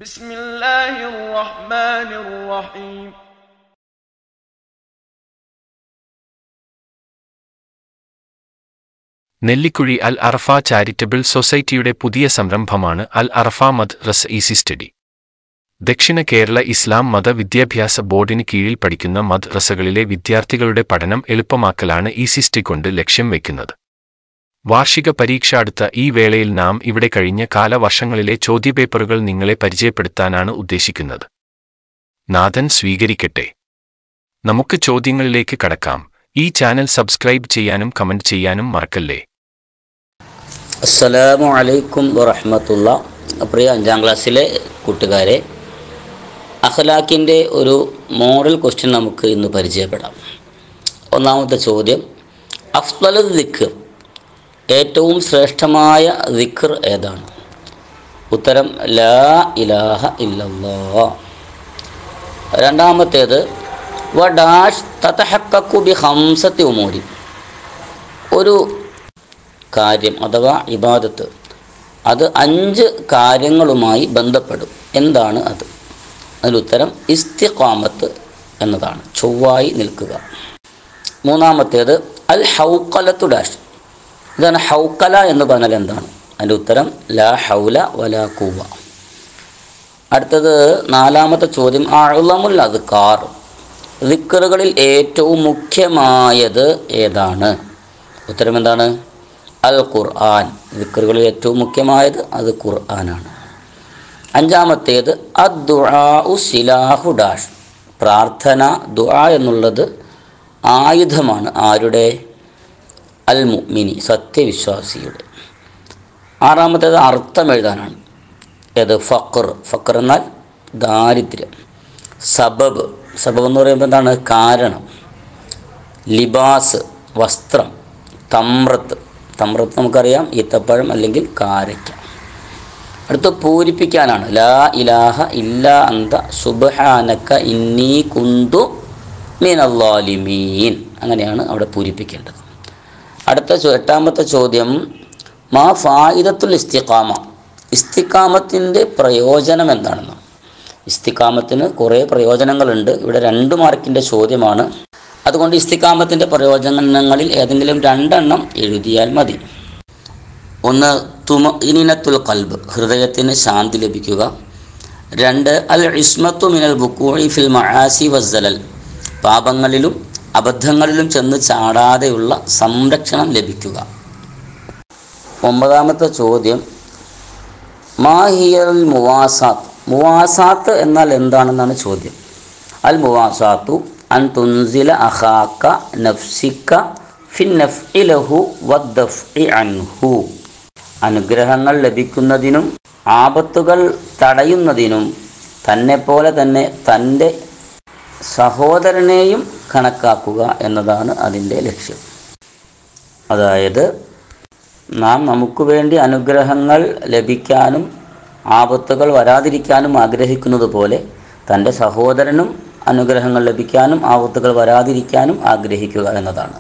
بسم الله الرحمن الرحيم നെല്ലിക്കുഴി അൽ അറഫ charitable സൊസൈറ്റിയുടെ പുതിയ സംരംഭമാണ് അൽ അറഫ മദ് റസ് ഈസി സ്റ്റഡി ദക്ഷിണ കേരള ഇസ്ലാം മത വിദ്യാഭ്യാസ ബോർഡിന് കീഴിൽ പഠിക്കുന്ന മദ്രസകളിലെ വിദ്യാർത്ഥികളുടെ പഠനം എളുപ്പമാക്കലാണ് ഈസി സ്റ്റഡി കൊണ്ട് ലക്ഷ്യം വയ്ക്കുന്നത് വാർഷിക പരീക്ഷ അടുത്ത ഈ വേളയിൽ നാം ഇവിടെ കഴിഞ്ഞ കാലവർഷങ്ങളിലെ ചോദ്യപേപ്പറുകൾ നിങ്ങളെ പരിചയപ്പെടുത്താനാണ് ഉദ്ദേശിക്കുന്നത് നാഥൻ സ്വീകരിക്കട്ടെ നമുക്ക് ചോദ്യങ്ങളിലേക്ക് കടക്കാം ഈ ചാനൽ സബ്സ്ക്രൈബ് ചെയ്യാനും കമന്റ് ചെയ്യാനും മറക്കല്ലേ അസ്സലാമു അലൈക്കും വറഹമത്തുള്ള പ്രിയ അഞ്ചാം ക്ലാസ്സിലെ കൂട്ടുകാരെ അഖലാഖിൻ്റെ ഒരു മോഡൽ ക്വസ്റ്റ്യൻ നമുക്ക് ഇന്ന് പരിചയപ്പെടാം ഒന്നാമത്തെ ചോദ്യം അഫ്ലൽ ദിഖർ ഏറ്റവും ശ്രേഷ്ഠമായ ദിഖർ ഏതാണ് ഉത്തരം ലാ ഇലാഹ ഇല്ലല്ലാ രണ്ടാമത്തേത് വ ഡാഷ് തതഹക്കു ബി ഹംസത്തി ഉമൂരി ഒരു കാര്യം അഥവാ ഇബാദത്ത് അത് അഞ്ച് കാര്യങ്ങളുമായി ബന്ധപ്പെടും എന്താണ് അത് അതിനുത്തരം ഇസ്തിഖാമത്ത് എന്നതാണ് ചൊവ്വായി നിൽക്കുക മൂന്നാമത്തേത് അൽ ഹൗക്കലത്തു ഡാഷ് ഇതാണ് ഹൗക്കല എന്ന് പറഞ്ഞാൽ എന്താണ് അതിൻ്റെ ഉത്തരം ലാ ഹൗല വല കൂവ അടുത്തത് നാലാമത്തെ ചോദ്യം അഴുലമുൽ അദ്കാർ ദിക്കറുകളിൽ ഏറ്റവും മുഖ്യമായത് ഏതാണ് ഉത്തരം എന്താണ് അൽ ഖുർആൻ ദിക്കറുകളിൽ ഏറ്റവും മുഖ്യമായത് അത് ഖുർആനാണ് അഞ്ചാമത്തേത് അദ്ദുആഉ സിലാഹു ഡാഷ് പ്രാർത്ഥന ദുആ എന്നുള്ളത് ആയുധമാണ് ആരുടെ അൽ മുഅ്മിനി സത്യവിശ്വാസിയുടെ ആറാമത്തേത് അർത്ഥം എഴുതാനാണ് ഏത് ഫഖർ ഫഖർ എന്നാൽ ദാരിദ്ര്യം സബബ് സബബ് എന്ന് പറയുമ്പോൾ എന്താണ് കാരണം ലിബാസ് വസ്ത്രം തമ്രത്ത് തമ്രത്ത് നമുക്കറിയാം ഈത്തപ്പഴം അല്ലെങ്കിൽ കാരയ്ക്ക അടുത്ത് പൂരിപ്പിക്കാനാണ് ലാ ഇലാഹ ഇല്ല അന്ത സുബഹാനക്ക ഇന്നി കുന്തു മീനല്ലാലിമീൻ അങ്ങനെയാണ് അവിടെ പൂരിപ്പിക്കേണ്ടത് അടുത്ത ചോ- എട്ടാമത്തെ ചോദ്യം മാ ഫായിദത്തുൽ ഇസ്തിഖാമ ഇസ്തിഖാമത്തിൻ്റെ പ്രയോജനം എന്താണെന്ന് ഇസ്തിഖാമത്തിന് കുറേ പ്രയോജനങ്ങളുണ്ട് ഇവിടെ രണ്ട് മാർക്കിൻ്റെ ചോദ്യമാണ് അതുകൊണ്ട് ഇസ്തിഖാമത്തിൻ്റെ പ്രയോജനങ്ങളിൽ ഏതെങ്കിലും രണ്ടെണ്ണം എഴുതിയാൽ മതി ഒന്ന് തുമ ഇനിനത്തുൽ കൽബ് ഹൃദയത്തിന് ശാന്തി ലഭിക്കുക രണ്ട് അൽ ഇസ്മത്തു മിനൽ ബുക്കൂഴി ഫിൽ മഹാസി വസ്സലൽ പാപങ്ങളിലും അബദ്ധങ്ങളിലും ചെന്ന് ചാടാതെയുള്ള സംരക്ഷണം ലഭിക്കുക ഒമ്പതാമത്തെ ചോദ്യം മാഹിയൽ മുവാസാത്ത് മുവാസാത്ത് എന്നാൽ എന്താണെന്നാണ് ചോദ്യം അൽ മുവാസാത്തു അൻ തുൻസില അഹാക്ക നഫ്സിക്ക ഫിൻ നഫ്ഇലഹു വദ്ദഫ്ഇ അൻഹു അനുഗ്രഹങ്ങൾ ലഭിക്കുന്നതിനും ആപത്തുകൾ തടയുന്നതിനും തന്നെപ്പോലെ തന്നെ തൻ്റെ സഹോദരനെയും കണക്കാക്കുക എന്നതാണ് അതിൻ്റെ ലക്ഷ്യം അതായത് നാം നമുക്ക് വേണ്ടി അനുഗ്രഹങ്ങൾ ലഭിക്കാനും ആപത്തുകൾ വരാതിരിക്കാനും ആഗ്രഹിക്കുന്നത് പോലെ തൻ്റെ സഹോദരനും അനുഗ്രഹങ്ങൾ ലഭിക്കാനും ആപത്തുകൾ വരാതിരിക്കാനും ആഗ്രഹിക്കുക എന്നതാണ്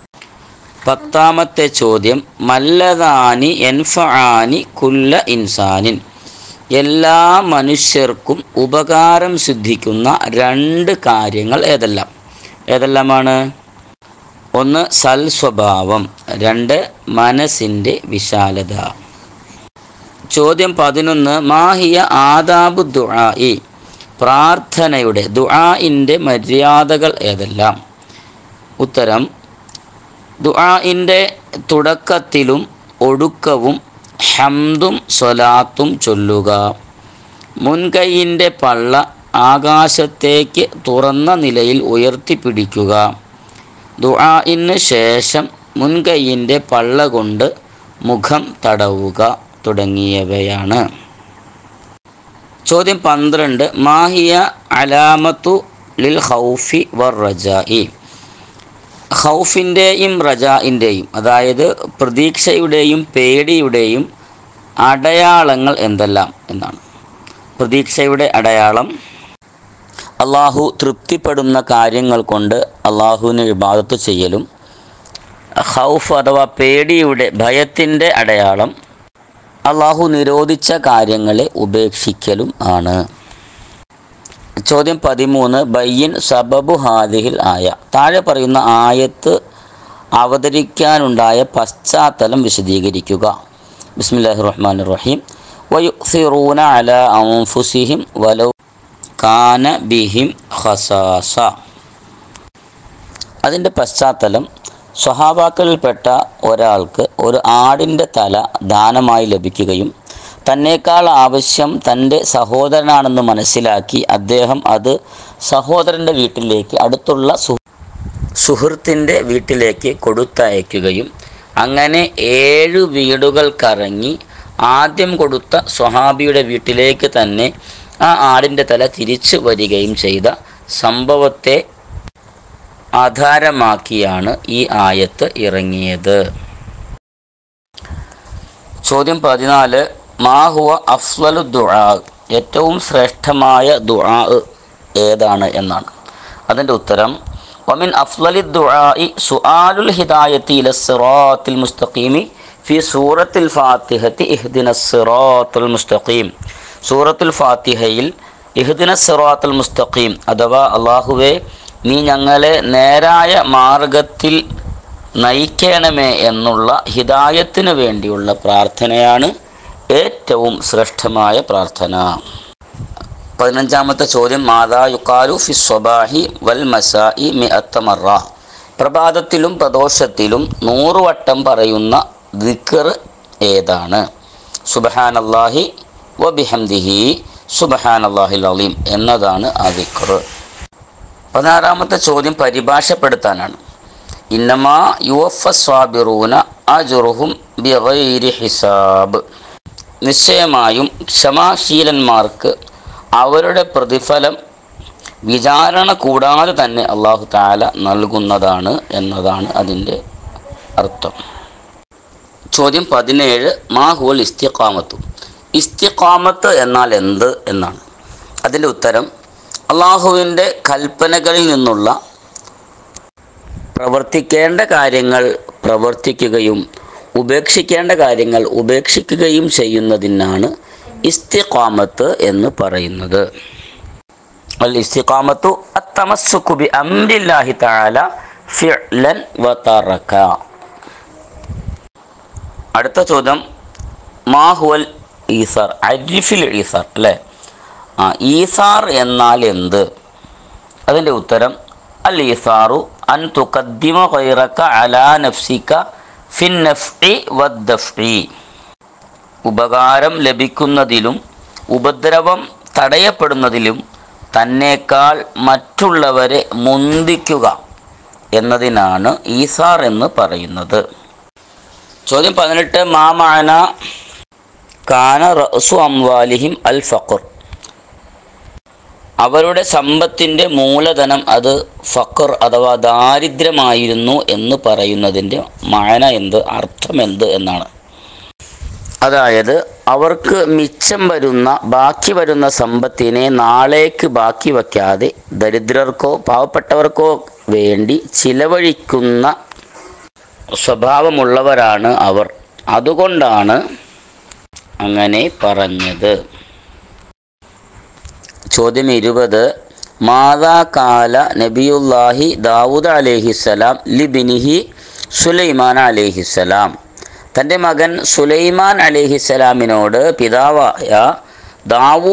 പത്താമത്തെ ചോദ്യം മല്ലദാനി എൻഫാനി കുല്ല ഇൻസാനിൻ എല്ലാ മനുഷ്യർക്കും ഉപകാരം സിദ്ധിക്കുന്ന രണ്ട് കാര്യങ്ങൾ ഏതെല്ലാം ഏതെല്ലാമാണ് ഒന്ന് സൽ സ്വഭാവം രണ്ട് മനസ്സിൻ്റെ വിശാലത ചോദ്യം പതിനൊന്ന് മാഹിയ ആദാബു ദുആഇ പ്രാർത്ഥനയുടെ ദുആഇൻ്റെ മര്യാദകൾ ഏതെല്ലാം ഉത്തരം ദുആഇൻ്റെ തുടക്കത്തിലും ഒടുക്കവും ഹംദും സ്വലാത്തും ചൊല്ലുക മുൻകൈയിൻ്റെ പള്ള ആകാശത്തേക്ക് തുറന്ന നിലയിൽ ഉയർത്തിപ്പിടിക്കുക ദുആഇന് ശേഷം മുൻകൈയിൻ്റെ പള്ള കൊണ്ട് മുഖം തടവുക തുടങ്ങിയവയാണ് ചോദ്യം പന്ത്രണ്ട് മാഹിയ അലാമത്തു ലിൽ ഹൗഫി വർ റജായി ഹൗഫിൻ്റെയും റജായിൻ്റെയും അതായത് പ്രതീക്ഷയുടെയും പേടിയുടെയും അടയാളങ്ങൾ എന്തെല്ലാം എന്നാണ് പ്രതീക്ഷയുടെ അടയാളം അള്ളാഹു തൃപ്തിപ്പെടുന്ന കാര്യങ്ങൾ കൊണ്ട് അള്ളാഹുവിന് ഇബാദത്ത് ചെയ്യലും ഹൗഫ് അഥവാ പേടിയുടെ ഭയത്തിൻ്റെ അടയാളം അള്ളാഹു നിരോധിച്ച കാര്യങ്ങളെ ഉപേക്ഷിക്കലും ആണ് ചോദ്യം പതിമൂന്ന് ബയ്യൻ സബബു ഹാദിഹിൽ ആയ താഴെ പറയുന്ന ആയത്ത് അവതരിക്കാനുണ്ടായ പശ്ചാത്തലം വിശദീകരിക്കുക ബിസ്മില്ലാഹി റഹ്മാൻ റഹീം വയുസിറൂന അല അൻഫുസിഹിം വലൗ കാന ബിഹിം ഖസാസ അതിൻ്റെ പശ്ചാത്തലം സ്വഹാബാക്കളിൽപ്പെട്ട ഒരാൾക്ക് ഒരു ആടിൻ്റെ തല ദാനമായി ലഭിക്കുകയും തന്നേക്കാൾ ആവശ്യം തൻ്റെ സഹോദരനാണെന്ന് മനസ്സിലാക്കി അദ്ദേഹം അത് സഹോദരൻ്റെ വീട്ടിലേക്ക് അടുത്തുള്ള സു സുഹൃത്തിൻ്റെ വീട്ടിലേക്ക് കൊടുത്തയക്കുകയും അങ്ങനെ ഏഴ് വീടുകൾ കറങ്ങി ആദ്യം കൊടുത്ത സ്വഹാബിയുടെ വീട്ടിലേക്ക് തന്നെ ആ ആടിൻ്റെ തല തിരിച്ചു വരികയും ചെയ്ത സംഭവത്തെ ആധാരമാക്കിയാണ് ഈ ആയത്ത് ഇറങ്ങിയത് ചോദ്യം പതിനാല് മാഹുവ അഫ്ലലു ദുആ ഏറ്റവും ശ്രേഷ്ഠമായ ദുആ ഏതാണ് എന്നാണ് അതിൻ്റെ ഉത്തരം വമിൻ അഫ്ലലി ദുആഇ സുആലുൽ ഹിദായത്തി ഇല സിറാത്തിൽ മുസ്തഖീമി ഫി സൂറത്തിൽ ഫാത്തിഹത്തി ഇഹ്ദിന സിറാത്തുൽ മുസ്തഖീം സൂറത്തുൽ ഫാത്തിഹയിൽ ഇഹ്ദിന സിറാത്തുൽ മുസ്തഖീം അഥവാ അള്ളാഹുവേ നീ ഞങ്ങളെ നേരായ മാർഗത്തിൽ നയിക്കണമേ എന്നുള്ള ഹിദായത്തിന് വേണ്ടിയുള്ള പ്രാർത്ഥനയാണ് ഏറ്റവും ശ്രേഷ്ഠമായ പ്രാർത്ഥന പതിനഞ്ചാമത്തെ ചോദ്യം മാതാ യുക്കാലു ഫി സ്വബാഹി വൽ മസായി മി അത്തമറ പ്രഭാതത്തിലും പ്രദോഷത്തിലും നൂറ് വട്ടം പറയുന്ന ദിക്കർ ഏതാണ് സുബഹാനല്ലാഹി വബിഹംദിഹി സുബഹാനല്ലാഹിൽ അലീം എന്നതാണ് ആ ദിക്കർ പതിനാറാമത്തെ ചോദ്യം പരിഭാഷപ്പെടുത്താനാണ് ഇന്നമാ യുവഫ സ്വാബിറൂന അജുറുഹും ബിഗൈരി ഹിസാബ് നിശ്ചയമായും ക്ഷമാശീലന്മാർക്ക് അവരുടെ പ്രതിഫലം വിചാരണ കൂടാതെ തന്നെ അള്ളാഹു താല നൽകുന്നതാണ് എന്നതാണ് അതിൻ്റെ അർത്ഥം ചോദ്യം പതിനേഴ് മാഹുവൽ ഇസ്തിഖാമത്തു ഇസ്തിഖാമത്ത് എന്നാൽ എന്ത് എന്നാണ് അതിൻ്റെ ഉത്തരം അള്ളാഹുവിൻ്റെ കൽപ്പനകളിൽ നിന്നുള്ള പ്രവർത്തിക്കേണ്ട കാര്യങ്ങൾ പ്രവർത്തിക്കുകയും ഉപേക്ഷിക്കേണ്ട കാര്യങ്ങൾ ഉപേക്ഷിക്കുകയും ചെയ്യുന്നതിനാണ് ഇസ്തിഖാമത്ത് എന്ന് പറയുന്നത് അൽ ഇസ്തിഖാമത്തു അത്തമസ്സുക്കു ബി അംരില്ലാഹി തആല ഫിഅ്ലൻ വ തറക അടുത്ത ചോദ്യം മാഹുവൽ ഈസാർ അരിഫിൽ ഈസാർ അല്ലേ ആ ഈസാർ എന്നാൽ എന്ത് അതിൻ്റെ ഉത്തരം അൽ ഈസാറു അൻ തുഖദ്ദിമ ഖൈറക അലാ നഫ്സിക ഫിൻ നഫ്ഇ വദ്ദഫ്ഇ ഉപകാരം ലഭിക്കുന്നതിലും ഉപദ്രവം തടയപ്പെടുന്നതിലും തന്നേക്കാൾ മറ്റുള്ളവരെ മുന്തിക്കുക എന്നതിനാണ് ഈസാർ എന്ന് പറയുന്നത് ചോദ്യം പതിനെട്ട് മാമാന കാന റസു അംവാലിഹിം അൽ ഫഖർ അവരുടെ സമ്പത്തിൻ്റെ മൂലധനം അത് ഫഖർ അഥവാ ദാരിദ്ര്യമായിരുന്നു എന്ന് പറയുന്നതിൻ്റെ മാന എന്ത് അർത്ഥം എന്ത് എന്നാണ് അതായത് അവർക്ക് മിച്ചം വരുന്ന ബാക്കി വരുന്ന സമ്പത്തിനെ നാളേക്ക് ബാക്കി വയ്ക്കാതെ ദരിദ്രർക്കോ പാവപ്പെട്ടവർക്കോ വേണ്ടി ചിലവഴിക്കുന്ന സ്വഭാവമുള്ളവരാണ് അവർ അതുകൊണ്ടാണ് അങ്ങനെ പറഞ്ഞത് ചോദ്യം ഇരുപത് മാതാ കാല നബിയുല്ലാഹി ദാവൂദ് അലേഹിസ്സലാം ലിബിനിഹി സുലൈമാൻ അലേഹിസ്സലാം തൻ്റെ മകൻ സുലൈമാൻ അലേഹിസ്സലാമിനോട് പിതാവായ ദാവൂ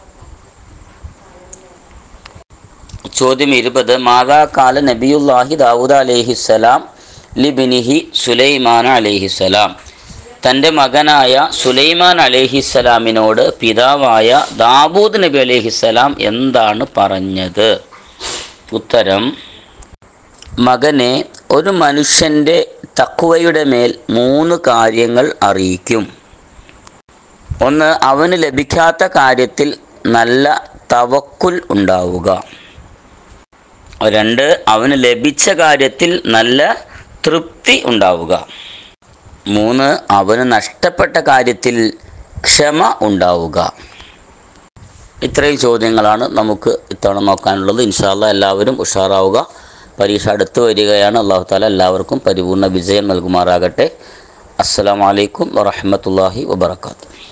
ചോദ്യം ഇരുപത് മാതാ കാല നബിയുല്ലാഹി ദാവൂദ് അലേഹിസ്സലാം ലിബിനിഹി സുലൈമാൻ അലേഹിസ്സലാം തൻ്റെ മകനായ സുലൈമാൻ അലേഹിസ്സലാമിനോട് പിതാവായ ദാവൂദ് നബി അലേഹിസ്സലാം എന്താണ് പറഞ്ഞത് ഉത്തരം മകനെ ഒരു മനുഷ്യൻ്റെ തക്കുവയുടെ മേൽ മൂന്ന് കാര്യങ്ങൾ അറിയിക്കും ഒന്ന് അവന് ലഭിക്കാത്ത കാര്യത്തിൽ നല്ല തവക്കുൽ ഉണ്ടാവുക രണ്ട് അവന് ലഭിച്ച കാര്യത്തിൽ നല്ല തൃപ്തി ഉണ്ടാവുക മൂന്ന് അവന് നഷ്ടപ്പെട്ട കാര്യത്തിൽ ക്ഷമ ഉണ്ടാവുക ഇത്രയും ചോദ്യങ്ങളാണ് നമുക്ക് ഇത്തവണ നോക്കാനുള്ളത് ഇൻഷാല്ല എല്ലാവരും ഉഷാറാവുക പരീക്ഷ അടുത്ത് വരികയാണ് അള്ളാഹു താല എല്ലാവർക്കും പരിപൂർണ വിജയം നൽകുമാറാകട്ടെ അസ്സലാമു അലൈക്കും വറഹ്മത്തുള്ളാഹി വബറകാതുഹു